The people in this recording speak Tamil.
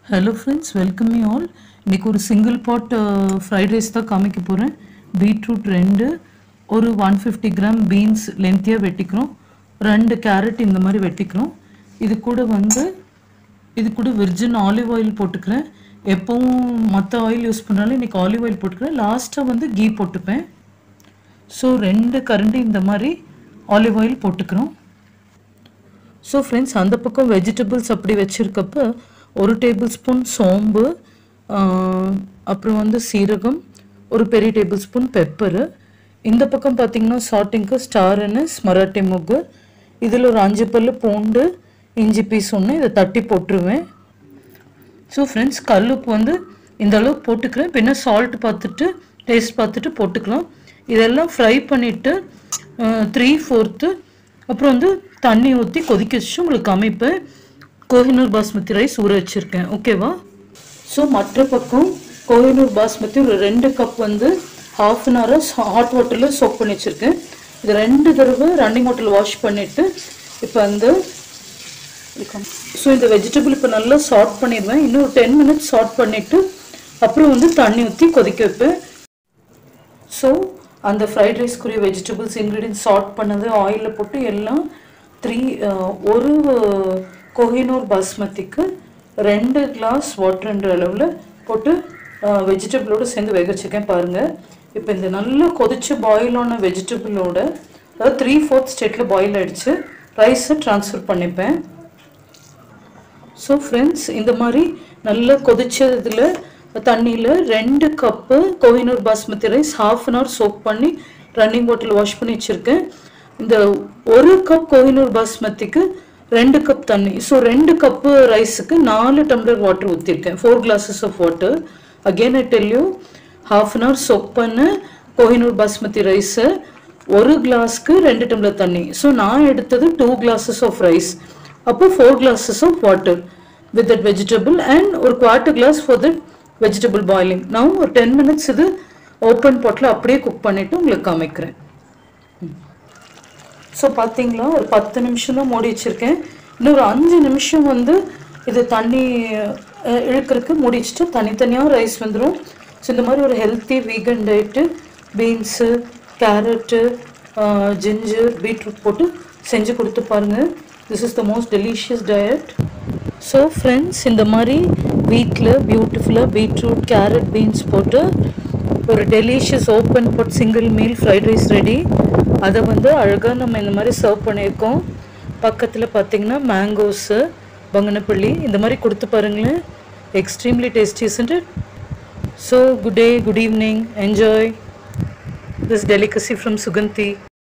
hello friends welcome you all இன்னைக்கு ஒரு சிங்கிள் பாட் ஃப்ரைட் ரைஸ் தான் காமிக்க போகிறேன் பீட்ரூட் ரெண்டு ஒரு ஒன் ஃபிஃப்டி கிராம் பீன்ஸ் லென்த்தியாக வெட்டிக்கிறோம் ரெண்டு கேரட் இந்த மாதிரி வெட்டிக்கிறோம் இது கூட வந்து இது கூட விர்ஜின் ஆலிவ் ஆயில் போட்டுக்கிறேன் எப்போவும் மற்ற ஆயில் யூஸ் பண்ணாலும் இன்றைக்கி ஆலிவ் ஆயில் போட்டுக்கிறேன் லாஸ்ட்டாக வந்து கீ போட்டுப்பேன் ஸோ ரெண்டு கரண்டி இந்த மாதிரி ஆலிவ் ஆயில் போட்டுக்கிறோம் ஸோ ஃப்ரெண்ட்ஸ் அந்த பக்கம் வெஜிடபிள்ஸ் அப்படி வச்சுருக்கப்ப ஒரு டேபிள் ஸ்பூன் சோம்பு ஆஹ், அப்புறம் வந்து சீரகம் ஒரு பெரிய டேபிள் ஸ்பூன் பெப்பரு இந்த பக்கம் பார்த்தீங்கன்னா சாட்டிங்க்கு ஸ்டார் அனஸ் மராட்டி முக்கு இதில் ஒரு அஞ்சு பல்லு பூண்டு இஞ்சி பீஸ் ஒன்று இதை தட்டி போட்டுருவேன் ஸோ ஃப்ரெண்ட்ஸ் கல்லுப்பு வந்து இந்த அளவுக்கு போட்டுக்கிறேன் பின்ன சால்ட் பார்த்துட்டு டேஸ்ட் பார்த்துட்டு போட்டுக்கலாம் இதெல்லாம் ஃப்ரை பண்ணிவிட்டு த்ரீ ஃபோர்த்து அப்புறம் வந்து தண்ணி ஊற்றி கொதிக்க வச்சு உங்களுக்கு அமைப்பேன் கோஹினூர் பாஸ்மதி ரைஸ் ஊற வச்சுருக்கேன் ஓகேவா ஸோ மற்ற பக்கம் கோஹினூர் பாஸ்மதி ஒரு ரெண்டு கப் வந்து ஹாஃப் அன் ஹவர் ஹாட் வாட்டரில் சோக் பண்ணி வச்சுருக்கேன் இது ரெண்டு தடவை ரன்னிங் வாட்டரில் வாஷ் பண்ணிவிட்டு இப்போ வந்து ஸோ இந்த வெஜிடபிள் இப்போ நல்லா சார்ட் பண்ணிடுவேன் இன்னும் ஒரு டென் மினிட்ஸ் சார்ட் பண்ணிவிட்டு அப்புறம் வந்து தண்ணி ஊற்றி கொதிக்க வைப்பேன் ஸோ அந்த ஃப்ரைட் ரைஸ்க்குரிய வெஜிடபிள்ஸ் இன்க்ரீடியன்ஸ் சார்ட் பண்ணது ஆயிலில் போட்டு எல்லாம் த்ரீ ஒரு கோஹினூர் பாஸ்மதிக்கு ரெண்டு கிளாஸ் வாட்டர்ன்ற அளவில் போட்டு வெஜிடபிளோடு சேர்ந்து வேக வச்சுருக்கேன் பாருங்கள் இப்போ இந்த நல்லா கொதிச்சு பாயில் ஆன வெஜிடபிளோட அதாவது த்ரீ ஃபோர்த் ஸ்டேட்டில் பாயில் ஆயிடுச்சு ரைஸை ட்ரான்ஸ்ஃபர் பண்ணிப்பேன் ஸோ ஃப்ரெண்ட்ஸ் இந்த மாதிரி நல்லா கொதிச்சதில் தண்ணியில் ரெண்டு cup Kohinoor basmati rice half an hour soak பண்ணி ரன்னிங் வாட்டரில் வாஷ் பண்ணி வச்சுருக்கேன் இந்த ஒரு கப் கோஹினூர் பாஸ்மதிக்கு ரெண்டு கப் தண்ணி ஸோ ரெண்டு கப்பு ரைஸுக்கு நாலு டம்ளர் வாட்டர் ஊற்றிருக்கேன் four glasses of water again I tell you half an hour soak பண்ண கோஹினூர் பாஸ்மதி ரைஸை ஒரு கிளாஸ்க்கு ரெண்டு டம்ளர் தண்ணி ஸோ நான் எடுத்தது டூ கிளாஸஸ் ஆஃப் ரைஸ் அப்போ four glasses of water with that vegetable and ஒரு quarter glass for that vegetable boiling நான் ஒரு டென் மினிட்ஸ் இது ஓப்பன் பாட்டில் அப்படியே குக் பண்ணிவிட்டு உங்களுக்கு காமிக்கிறேன் ஸோ பார்த்தீங்களா ஒரு பத்து நிமிஷம் தான் மூடி வச்சுருக்கேன் இன்னும் ஒரு அஞ்சு நிமிஷம் வந்து இது தண்ணி அஹ், இழுக்கறதுக்கு மூடி வச்சுட்டு தனித்தனியாக ரைஸ் வந்துடும் ஸோ இந்த மாதிரி ஒரு healthy vegan diet beans carrot ginger beetroot போட்டு செஞ்சு கொடுத்து பாருங்கள் this is the most delicious diet so friends இந்த மாதிரி வீட்டில் பியூட்டிஃபுல்லாக பீட்ரூட் கேரட் பீன்ஸ் போட்டு ஒரு delicious open pot single meal fried rice ready அதை வந்து அழகாக நம்ம இந்த மாதிரி சர்வ் பண்ணியிருக்கோம் பக்கத்தில் பார்த்தீங்கன்னா மேங்கோஸு பங்கனப்பள்ளி இந்த மாதிரி கொடுத்து பாருங்களேன் extremely tasty isn't it so good day good evening enjoy this delicacy from Suganthi